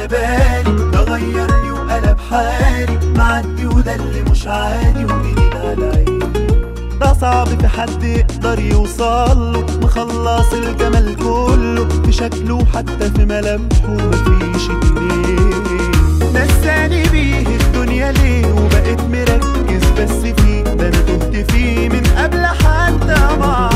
على بالي ده غيرني وقلب حالي معدي وده اللي مش عادي وجديد على عيني ده صعب في حد يقدر يوصله مخلص الجمال كله في شكله حتى في ملامحه مفيش اتنين نساني بيه الدنيا ليه وبقيت مركز بس فيه ده انا تهت فيه من قبل حتى ما